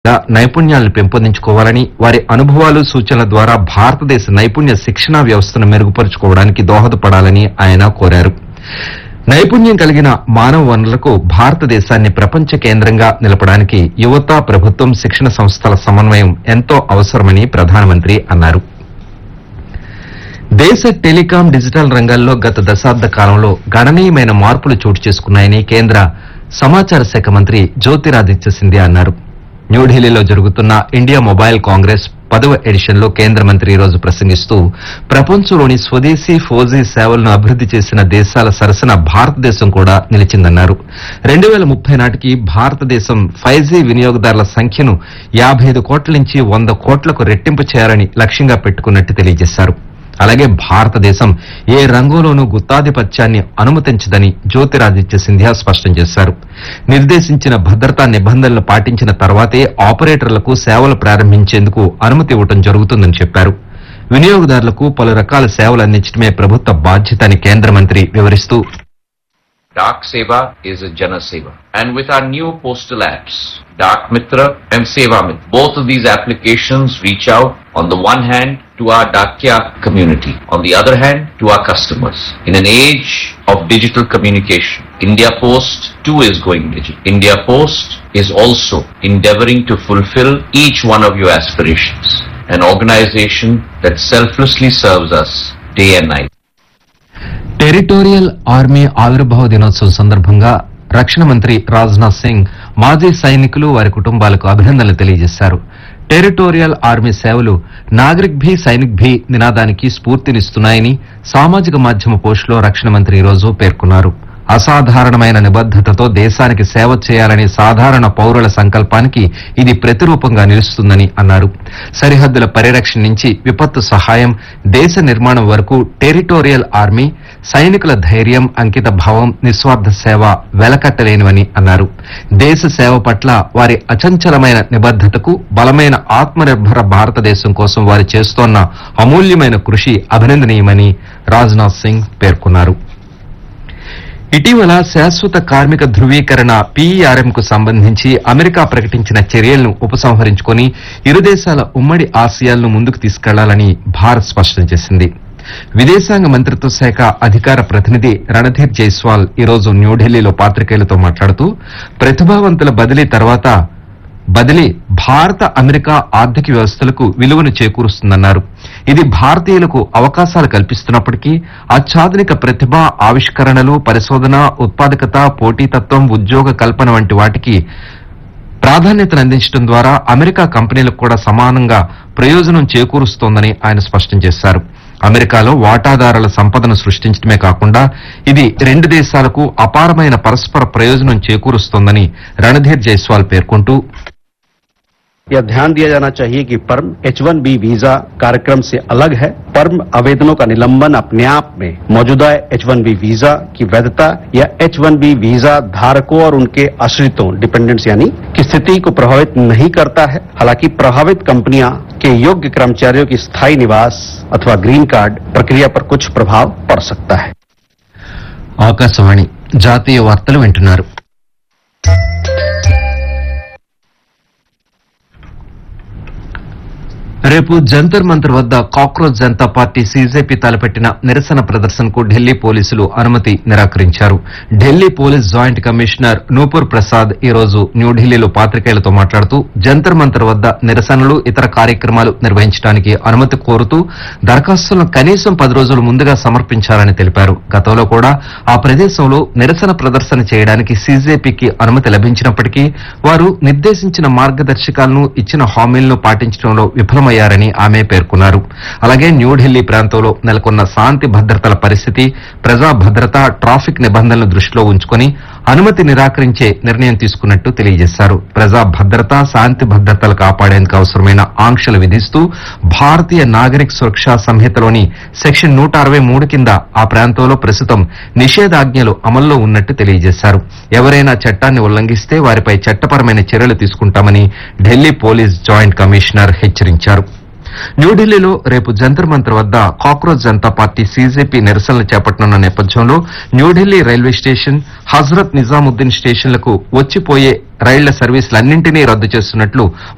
గా నైపుణ్యాలను పెంపొందించుకోవాలని వారి అనుభవాలు సూచనల ద్వారా భారతదేశ నైపుణ్య శిక్షణా వ్యవస్థను మెరుగుపరుచుకోవడానికి దోహదపడాలని ఆయన కోరారు నైపుణ్యం కలిగిన మానవ వనరులకు భారతదేశాన్ని ప్రపంచ కేంద్రంగా నిలపడానికి యువత ప్రభుత్వం శిక్షణ సంస్థల సమన్వయం ఎంతో అవసరమని ప్రధానమంత్రి అన్నారు దేశ టెలికాం డిజిటల్ రంగాల్లో గత దశాబ్ద కాలంలో గణనీయమైన మార్పులు చోటు చేసుకున్నాయని కేంద్ర సమాచార శాఖ మంత్రి జ్యోతిరాదిత్య సింధియా అన్నారు న్యూఢిల్లీలో జరుగుతున్న ఇండియా మొబైల్ కాంగ్రెస్ పదవ ఎడిషన్ లో కేంద్ర మంత్రి ఈ రోజు ప్రసంగిస్తూ ప్రపంచంలోని స్వదేశీ ఫోజీ సేవలను అభివృద్ది చేసిన దేశాల సరసన భారతదేశం కూడా నిలిచిందన్నారు రెండు వేల ముప్పై నాటికి భారతదేశం ఫైవ్ జీ వినియోగదారుల సంఖ్యను యాభై ఐదు కోట్ల నుంచి వంద కోట్లకు రెట్టింపు చేయాలని లక్ష్యంగా పెట్టుకున్నట్టు తెలియజేశారు అలాగే భారతదేశం ఏ రంగంలోనూ గుత్తాధిపత్యాన్ని అనుమతించదని జ్యోతిరాదిత్య సింధియా స్పష్టం చేశారు నిర్దేశించిన భద్రతా నిబంధనలు పాటించిన తర్వాతే ఆపరేటర్లకు సేవలు ప్రారంభించేందుకు అనుమతి ఇవ్వడం జరుగుతుందని చెప్పారు వినియోగదారులకు పలు రకాల సేవలు అందించడమే ప్రభుత్వ బాధ్యత అని కేంద్ర మంత్రి వివరిస్తూ Dak Seva is a Jana Seva. And with our new postal apps, Dak Mitra and Seva Mitra, both of these applications reach out on the one hand to our Dakya community, on the other hand to our customers. In an age of digital communication, India Post too is going digital. India Post is also endeavoring to fulfill each one of your aspirations. An organization that selflessly serves us day and night. Territorial army ఆవిర్భావ దినోత్సవం సందర్భంగా రక్షణ మంత్రి రాజ్నాథ్ సింగ్ మాజీ సైనికులు వారి కుటుంబాలకు అభినందనలు తెలియజేశారు టెరిటోరియల్ ఆర్మీ సేవలు నాగరిక్ భీ సైనిక్ భీ నినాదానికి స్ఫూర్తినిస్తున్నాయని సామాజిక మాధ్యమ పోస్టులో రక్షణ మంత్రి ఈ రోజు పేర్కొన్నారు అసాధారణమైన నిబద్దతతో దేశానికి సేవ చేయాలనే సాధారణ పౌరుల సంకల్పానికి ఇది ప్రతిరూపంగా నిలుస్తుందని అన్నారు సరిహద్దుల పరిరక్షణ నుంచి విపత్తు సహాయం దేశ నిర్మాణం వరకు టెరిటోరియల్ ఆర్మీ సైనికుల ధైర్యం అంకిత భావం నిస్వార్థ సేవ వెలకట్టలేనివని అన్నారు దేశ సేవ పట్ల వారి అచంచలమైన నిబద్దతకు బలమైన ఆత్మనిర్భర భారతదేశం కోసం వారు చేస్తోన్న అమూల్యమైన కృషి అభినందనీయమని రాజ్నాథ్ సింగ్ పేర్కొన్నారు ఇటీవల శాశ్వత కార్మిక ధృవీకరణ పీఈఆర్ఎం కు సంబంధించి అమెరికా ప్రకటించిన చర్యలను ఉపసంహరించుకొని ఇరు దేశాల ఉమ్మడి ఆశయాలను ముందుకు తీసుకెళ్లాలని భారత్ స్పష్టం చేసింది విదేశాంగ మంత్రిత్వ శాఖ అధికార ప్రతినిధి రణధీర్ జైస్వాల్ ఈ రోజు న్యూఢిల్లీలో పాత్రికేయులతో మాట్లాడుతూ ప్రతిభావంతుల బదిలీ తర్వాత బదిలీ భారత అమెరికా ఆర్థిక వ్యవస్థలకు విలువను చేకూరుస్తుందన్నారు ఇది భారతీయులకు అవకాశాలు కల్పిస్తున్నప్పటికీ అత్యాధునిక ప్రతిభ ఆవిష్కరణలు పరిశోధన ఉత్పాదకత పోటీతత్వం ఉద్యోగ కల్పన వంటి వాటికి ప్రాధాన్యతను అందించడం ద్వారా అమెరికా కంపెనీలకు కూడా సమానంగా ప్రయోజనం చేకూరుస్తోందని ఆయన స్పష్టం చేశారు అమెరికాలో వాటాదారుల సంపదను సృష్టించడమే కాకుండా ఇది రెండు దేశాలకు అపారమైన పరస్పర ప్రయోజనం చేకూరుస్తోందని రణధీర్ జైస్వాల్ పేర్కొంటూ यह ध्यान दिया जाना चाहिए कि पर्म एच वन बी वीजा कार्यक्रम से अलग है पर्म आवेदनों का निलंबन अपने आप में मौजूदा एच वन बी वीजा की वैधता या एच वन बी वीजा धारकों और उनके आश्रितों डिपेंडेंट्स यानी की स्थिति को प्रभावित नहीं करता है हालांकि प्रभावित कंपनियां के योग्य कर्मचारियों की स्थायी निवास अथवा ग्रीन कार्ड प्रक्रिया पर कुछ प्रभाव पड़ सकता है ఆకాశవాణి జాతీయ వార్తలు వింటున్నారు రేపు జంతర్ మంతర్ వద్ద కాక్రోచ్ జనతా పార్టీ సీజేపీ తలపెట్టిన నిరసన ప్రదర్శనకు ఢిల్లీ పోలీసులు అనుమతి నిరాకరించారు Delhi police joint commissioner Nupur Prasad ఈ రోజు న్యూఢిల్లీలో పాత్రికేయులతో మాట్లాడుతూ జంతర్ మంతర్ వద్ద నిరసనలు ఇతర కార్యక్రమాలు నిర్వహించడానికి అనుమతి కోరుతూ దరఖాస్తులను కనీసం పది రోజులు ముందుగా సమర్పించాలని తెలిపారు గతంలో కూడా ఆ ప్రదేశంలో నిరసన ప్రదర్శన చేయడానికి సీజేపీకి అనుమతి లభించినప్పటికీ వారు నిర్దేశించిన మార్గదర్శకాలను ఇచ్చిన హామీలను పాటించడంలో విఫలమయ్యారని ఆమె పేర్కొన్నారు అలాగే న్యూఢిల్లీ ప్రాంతంలో నెలకొన్న శాంతి భద్రతల పరిస్థితి ప్రజా భద్రత ట్రాఫిక్ నిబంధనలను దృష్టిలో ఉంచుకొని అనుమతి నిరాకరించే నిర్ణయం తీసుకున్నట్టు తెలియజేశారు ప్రజా భద్రత శాంతి భద్రతలు కాపాడేందుకు అవసరమైన ఆంక్షలు విధిస్తూ భారతీయ నాగరిక సురక్షా సంహితలోని సెక్షన్ నూట అరవై మూడు కింద ఆ ప్రాంతంలో ప్రస్తుతం నిషేధాజ్ఞలు అమల్లో ఉన్నట్టు తెలియజేశారు ఎవరైనా చట్టాన్ని ఉల్లంఘిస్తే వారిపై చట్టపరమైన చర్యలు తీసుకుంటామని ఢిల్లీ పోలీస్ జాయింట్ కమిషనర్ హెచ్చరించారు న్యూఢిల్లీలో రేపు జంతర్ మంతర్ వద్ద కాక్రోచ్ జనతా పార్టీ సీజేపీ నిరసనలు చేపట్టనున్న నేపథ్యంలో న్యూఢిల్లీ రైల్వే స్టేషన్ హజరత్ నిజాముద్దీన్ స్టేషన్లకు వచ్చిపోయే రైళ్ల సర్వీసులన్నింటినీ రద్దు చేస్తున్నట్లు